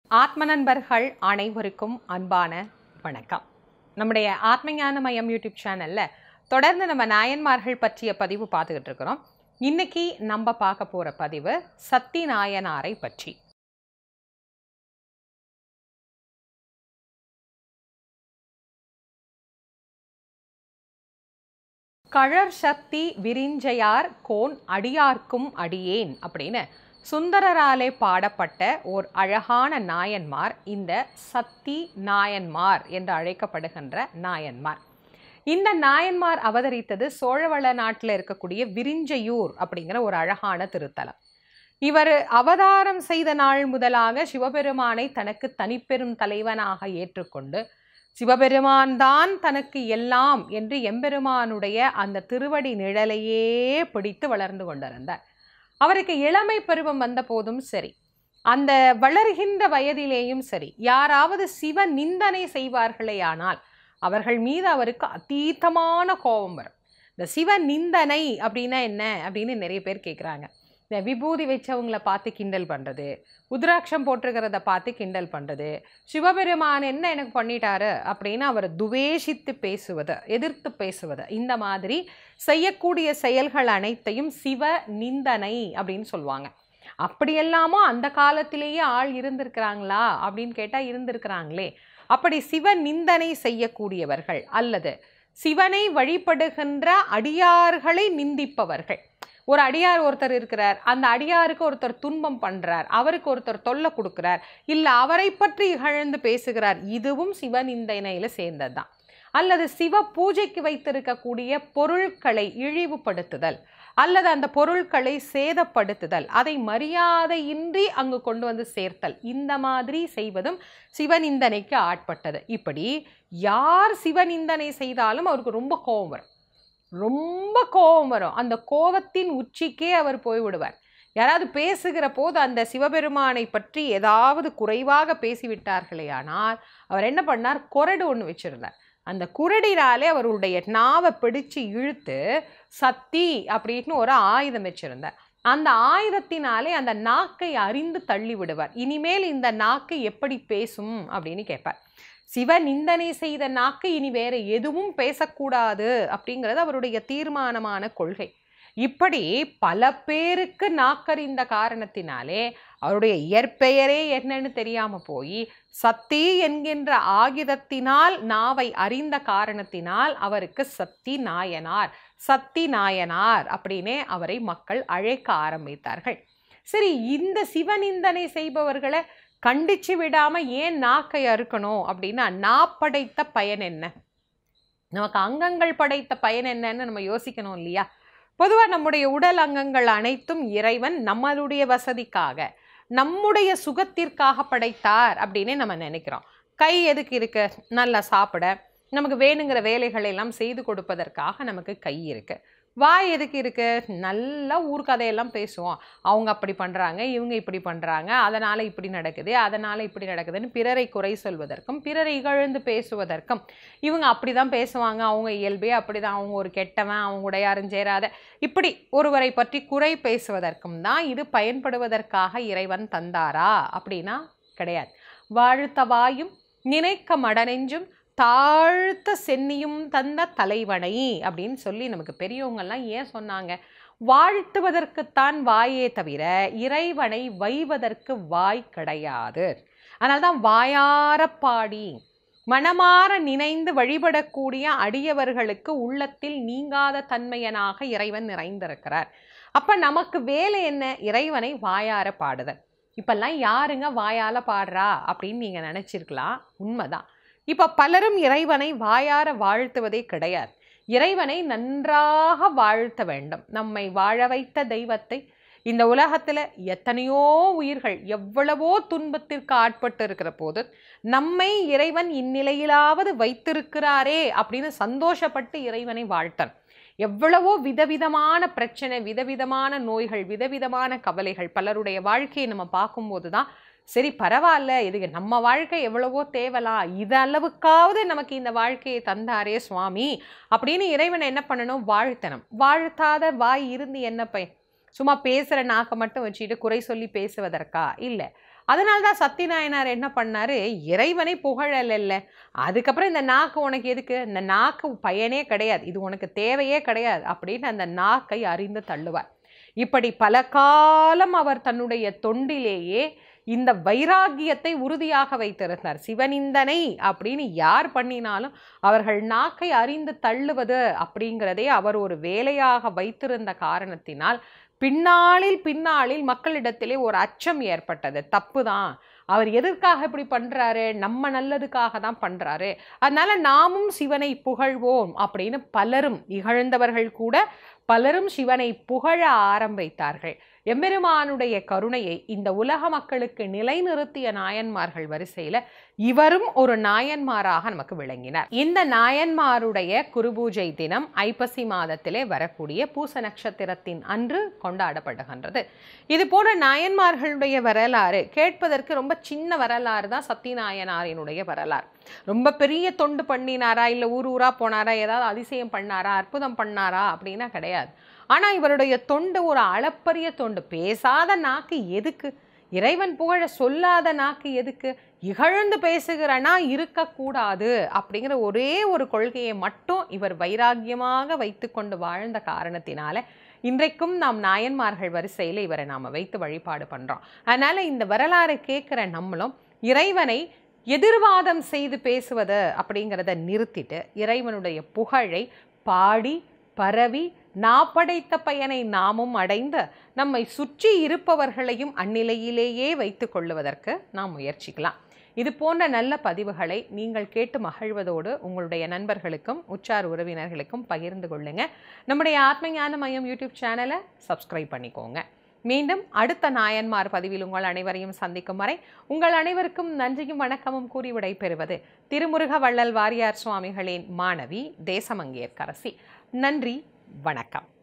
ஆத்ம நண்பர்கள் அனைவருக்கும் அன்பான வணக்கம் நம்முடைய ஆத்மஞான மையம் யூடியூப் சேனல்ல தொடர்ந்து நம்ம நாயன்மார்கள் பற்றிய பதிவு பார்த்துக்கிட்டு இருக்கிறோம் இன்னைக்கு நம்ம பார்க்க போற பதிவு சத்தி நாயனாரை பற்றி கழற் சக்தி விரிஞ்சையார் கோன் அடியார்க்கும் அடியேன் அப்படின்னு சுந்தரராலே பாடப்பட்ட ஓர் அழகான நாயன்மார் இந்த சக்தி நாயன்மார் என்று அழைக்கப்படுகின்ற நாயன்மார் இந்த நாயன்மார் அவதரித்தது சோழவள நாட்டில் இருக்கக்கூடிய விரிஞ்சையூர் அப்படிங்கிற ஒரு அழகான திருத்தலம் இவர் அவதாரம் செய்த நாள் முதலாக சிவபெருமானை தனக்கு தனிப்பெரும் தலைவனாக ஏற்றுக்கொண்டு சிவபெருமான் தான் தனக்கு எல்லாம் என்று எம்பெருமானுடைய அந்த திருவடி நிழலையே பிடித்து வளர்ந்து கொண்டிருந்தார் அவருக்கு இளமை பருவம் வந்த போதும் சரி அந்த வளர்கின்ற வயதிலேயும் சரி யாராவது சிவ நிந்தனை செய்வார்களேயானால் அவர்கள் மீது அவருக்கு அதீதமான கோபம் வரும் இந்த சிவ நிந்தனை அப்படின்னா என்ன அப்படின்னு நிறைய பேர் கேட்குறாங்க இந்த விபூதி வச்சவங்களை பார்த்து கிண்டல் பண்ணுறது உத்ராட்சம் போட்டிருக்கிறத பார்த்து கிண்டல் பண்ணுறது சிவபெருமான் என்ன எனக்கு பண்ணிட்டாரு அப்படின்னு அவர் துவேஷித்து பேசுவது எதிர்த்து பேசுவது இந்த மாதிரி செய்யக்கூடிய செயல்கள் அனைத்தையும் சிவ நிந்தனை அப்படின்னு சொல்லுவாங்க அப்படியெல்லாமோ அந்த காலத்திலேயே ஆள் இருந்திருக்கிறாங்களா அப்படின்னு கேட்டால் இருந்திருக்கிறாங்களே அப்படி சிவ நிந்தனை செய்யக்கூடியவர்கள் அல்லது சிவனை வழிபடுகின்ற அடியார்களை நிந்திப்பவர்கள் ஒரு அடியார் ஒருத்தர் இருக்கிறார் அந்த அடியாருக்கு ஒருத்தர் துன்பம் பண்றார் அவருக்கு ஒருத்தர் தொல்லை கொடுக்கிறார் இல்லை அவரை பற்றி இகழ்ந்து பேசுகிறார் இதுவும் சிவநிந்தனையில சேர்ந்தது தான் அல்லது சிவ பூஜைக்கு வைத்திருக்கக்கூடிய பொருட்களை இழிவுபடுத்துதல் அல்லது அந்த பொருட்களை சேதப்படுத்துதல் அதை மரியாதையின்றி அங்கு கொண்டு வந்து சேர்த்தல் இந்த மாதிரி செய்வதும் சிவநிந்தனைக்கு ஆட்பட்டது இப்படி யார் சிவநிந்தனை செய்தாலும் அவருக்கு ரொம்ப கோபம் வரும் ரொம்ப கோபம் வரும் அந்த கோபத்தின் உச்சிக்கே அவர் போய்விடுவார் யாராவது பேசுகிற போது அந்த சிவபெருமானை பற்றி ஏதாவது குறைவாக பேசிவிட்டார்களே ஆனால் அவர் என்ன பண்ணார் கொரடு ஒன்று வச்சிருந்தார் அந்த குரடினாலே அவருடைய நாவை பிடிச்சு இழுத்து சத்தி அப்படின்னு ஒரு ஆயுதம் வச்சிருந்தார் அந்த ஆயுதத்தினாலே அந்த நாக்கை அறிந்து தள்ளி விடுவார் இனிமேல் இந்த நாக்கு எப்படி பேசும் அப்படின்னு கேட்பார் சிவ நிந்தனை செய்த நாக்கு இனி வேற எதுவும் பேசக்கூடாது அப்படிங்கிறது அவருடைய தீர்மானமான கொள்கை இப்படி பல பேருக்கு நாக்கறிந்த காரணத்தினாலே அவருடைய இயற்பெயரே என்னன்னு தெரியாம போய் சத்தி என்கின்ற ஆயுதத்தினால் நாவை அறிந்த காரணத்தினால் அவருக்கு சத்தி நாயனார் சத்தி நாயனார் அப்படின்னே அவரை மக்கள் அழைக்க ஆரம்பித்தார்கள் சரி இந்த சிவநிந்தனை செய்பவர்களை கண்டிச்சு விடாம ஏன் நாக்கை அறுக்கணும் அப்படின்னா நான் படைத்த பயன் என்ன நமக்கு அங்கங்கள் படைத்த பயன் என்னன்னு நம்ம யோசிக்கணும் இல்லையா பொதுவாக நம்முடைய உடல் அங்கங்கள் அனைத்தும் இறைவன் நம்மளுடைய வசதிக்காக நம்முடைய சுகத்திற்காக படைத்தார் அப்படின்னே நம்ம நினைக்கிறோம் கை எதுக்கு இருக்கு நல்லா சாப்பிட நமக்கு வேணுங்கிற வேலைகளை எல்லாம் செய்து கொடுப்பதற்காக நமக்கு கை இருக்கு வாய் எதுக்கு இருக்கு நல்லா ஊர்க்கதையெல்லாம் பேசுவோம் அவங்க அப்படி பண்ணுறாங்க இவங்க இப்படி பண்ணுறாங்க அதனால் இப்படி நடக்குது அதனால் இப்படி நடக்குதுன்னு பிறரை குறை சொல்வதற்கும் பிறரை இகழ்ந்து பேசுவதற்கும் இவங்க அப்படி தான் பேசுவாங்க அவங்க இயல்பே அப்படி தான் அவங்க ஒரு கெட்டவன் அவங்க உடையாரும் சேராத இப்படி ஒருவரை பற்றி குறை பேசுவதற்கும் தான் இது பயன்படுவதற்காக இறைவன் தந்தாரா அப்படின்னா கிடையாது வாழ்த்த வாயும் நினைக்க மடனெஞ்சும் தாழ்த்த சென்னியும் தந்த தலைவனை அப்படின்னு சொல்லி நமக்கு பெரியவங்கெல்லாம் ஏன் சொன்னாங்க வாழ்த்துவதற்குத்தான் வாயே தவிர இறைவனை வைவதற்கு வாய் கிடையாது அதனால தான் வாயார பாடி மனமாற நினைந்து வழிபடக்கூடிய அடியவர்களுக்கு உள்ளத்தில் நீங்காத தன்மையனாக இறைவன் நிறைந்திருக்கிறார் அப்ப நமக்கு வேலை என்ன இறைவனை வாயார பாடுதல் இப்பெல்லாம் யாருங்க வாயால பாடுறா அப்படின்னு நீங்க நினைச்சிருக்கலாம் உண்மைதான் இப்ப பலரும் இறைவனை வாயார வாழ்த்துவதே கிடையாது இறைவனை நன்றாக வாழ்த்த வேண்டும் நம்மை வாழ வைத்த தெய்வத்தை இந்த உலகத்துல எத்தனையோ உயிர்கள் எவ்வளவோ துன்பத்திற்கு ஆட்பட்டு இருக்கிற போது நம்மை இறைவன் இந்நிலையிலாவது வைத்திருக்கிறாரே அப்படின்னு சந்தோஷப்பட்டு இறைவனை வாழ்த்தன் எவ்வளவோ விதவிதமான பிரச்சனை விதவிதமான நோய்கள் விதவிதமான கவலைகள் பலருடைய வாழ்க்கையை நம்ம பார்க்கும்போது தான் சரி பரவாயில்ல இதுக்கு நம்ம வாழ்க்கை எவ்வளவோ தேவலாம் இது அளவுக்காவது நமக்கு இந்த வாழ்க்கையை தந்தாரே சுவாமி அப்படின்னு இறைவனை என்ன பண்ணணும் வாழ்த்தணும் வாழ்த்தாத வாய் இருந்து என்ன பயன் சும்மா பேசுகிற நாக்கை மட்டும் வச்சுட்டு குறை சொல்லி பேசுவதற்கா இல்லை அதனால தான் சத்தி நாயனார் என்ன பண்ணாரு இறைவனை புகழல அதுக்கப்புறம் இந்த நாக்கு உனக்கு எதுக்கு இந்த நாக்கு பயனே கிடையாது இது உனக்கு தேவையே கிடையாது அப்படின்னு அந்த நாக்கை அறிந்து தள்ளுவார் இப்படி பல காலம் அவர் தன்னுடைய தொண்டிலேயே இந்த வைராகியத்தை உறுதியாக வைத்திருந்தார் சிவனிந்தனை அப்படின்னு யார் பண்ணினாலும் அவர்கள் நாக்கை அறிந்து தள்ளுவது அப்படிங்கிறதே அவர் ஒரு வேலையாக வைத்திருந்த காரணத்தினால் பின்னாளில் பின்னாளில் மக்களிடத்திலே ஒரு அச்சம் ஏற்பட்டது தப்பு தான் அவர் எதற்காக இப்படி பண்றாரு நம்ம நல்லதுக்காக தான் பண்றாரு அதனால நாமும் சிவனை புகழ்வோம் அப்படின்னு பலரும் இகழ்ந்தவர்கள் கூட பலரும் சிவனை புகழ ஆரம்பித்தார்கள் எம்பெருமானுடைய கருணையை இந்த உலக மக்களுக்கு நிலைநிறுத்திய நாயன்மார்கள் வரிசையில இவரும் ஒரு நாயன்மாராக நமக்கு விளங்கினார் இந்த நாயன்மாருடைய குருபூஜை தினம் ஐப்பசி மாதத்திலே வரக்கூடிய பூச நட்சத்திரத்தின் அன்று கொண்டாடப்படுகின்றது இது போன்ற நாயன்மார்களுடைய வரலாறு கேட்பதற்கு ரொம்ப சின்ன வரலாறு தான் சத்திநாயனாரினுடைய வரலாறு ரொம்ப பெரிய தொண்டு பண்ணினாரா இல்லை ஊர் ஊரா போனாரா ஏதாவது அதிசயம் பண்ணாரா அற்புதம் பண்ணாரா அப்படின்னா கிடையாது ஆனால் இவருடைய தொண்டு ஒரு அளப்பரிய தொண்டு பேசாத நாக்கு எதுக்கு இறைவன் புகழ சொல்லாத நாக்கு எதுக்கு இகழ்ந்து பேசுகிறனா இருக்கக்கூடாது அப்படிங்கிற ஒரே ஒரு கொள்கையை மட்டும் இவர் வைராக்கியமாக வைத்துக்கொண்டு வாழ்ந்த காரணத்தினால இன்றைக்கும் நாம் நாயன்மார்கள் வரிசையில் இவரை நாம் வைத்து வழிபாடு பண்ணுறோம் அதனால் இந்த வரலாறு கேட்குற நம்மளும் இறைவனை எதிர்வாதம் செய்து பேசுவது அப்படிங்கிறத நிறுத்திட்டு இறைவனுடைய புகழை பாடி பரவி நாப்படைத்த பயனை நாமும் அடைந்து நம்மை சுற்றி இருப்பவர்களையும் அந்நிலையிலேயே வைத்து கொள்ளுவதற்கு நாம் முயற்சிக்கலாம் இது போன்ற நல்ல பதிவுகளை நீங்கள் கேட்டு மகிழ்வதோடு உங்களுடைய நண்பர்களுக்கும் உற்றார் உறவினர்களுக்கும் பகிர்ந்து கொள்ளுங்க நம்முடைய ஆத்ம ஞான மையம் யூடியூப் சேனலை சப்ஸ்கிரைப் பண்ணிக்கோங்க மீண்டும் அடுத்த நாயன்மார் பதிவில் உங்கள் அனைவரையும் சந்திக்கும் வரை உங்கள் அனைவருக்கும் நன்றியும் வணக்கமும் கூறி விடைபெறுவது திருமுருக வள்ளல் வாரியார் சுவாமிகளின் மாணவி தேசமங்கேற்கரசி நன்றி வணக்கம்